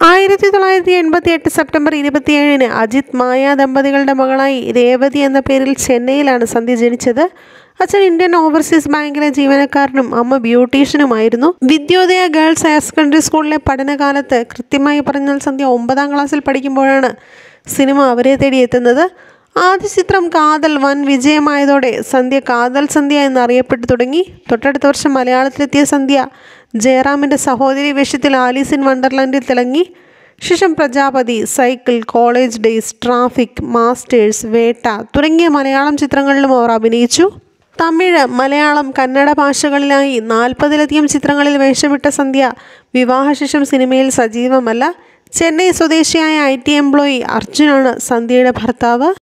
ആയിരത്തി തൊള്ളായിരത്തി എൺപത്തി എട്ട് സെപ്റ്റംബർ ഇരുപത്തിയേഴിന് അജിത് മായ ദമ്പതികളുടെ മകളായി രേവതി എന്ന പേരിൽ ചെന്നൈയിലാണ് സന്ധ്യ ജനിച്ചത് അച്ഛൻ ഇന്ത്യൻ ഓവർസീസ് ബാങ്കിലെ ജീവനക്കാരനും അമ്മ ബ്യൂട്ടീഷ്യനുമായിരുന്നു വിദ്യോദയ ഗേൾസ് ഹയർ സെക്കൻഡറി സ്കൂളിലെ പഠനകാലത്ത് കൃത്യമായി പറഞ്ഞാൽ സന്ധ്യ ഒമ്പതാം ക്ലാസ്സിൽ പഠിക്കുമ്പോഴാണ് സിനിമ അവരെ തേടി എത്തുന്നത് ആദ്യ ചിത്രം കാതൽ വൻ വിജയമായതോടെ സന്ധ്യ കാതൽ സന്ധ്യ എന്നറിയപ്പെട്ടു തുടങ്ങി തൊട്ടടുത്ത വർഷം മലയാളത്തിലെത്തിയ സന്ധ്യ ജയറാമിൻ്റെ സഹോദരി വേഷത്തിൽ ആലീസ് ഇൻ വണ്ടർലാൻഡിൽ തിളങ്ങി ശേഷം Prajapathi cycle college days traffic masters Vettah തുടങ്ങിയ മലയാളം ചിത്രങ്ങളിലും അവർ അഭിനയിച്ചു തമിഴ് മലയാളം കന്നഡ ഭാഷകളിലായി നാൽപ്പതിലധികം ചിത്രങ്ങളിൽ വേഷമിട്ട സന്ധ്യ വിവാഹശേഷം സിനിമയിൽ സജീവമല്ല ചെന്നൈ സ്വദേശിയായ ഐ ടി എംപ്ലോയി അർജുനാണ് സന്ധ്യയുടെ ഭർത്താവ്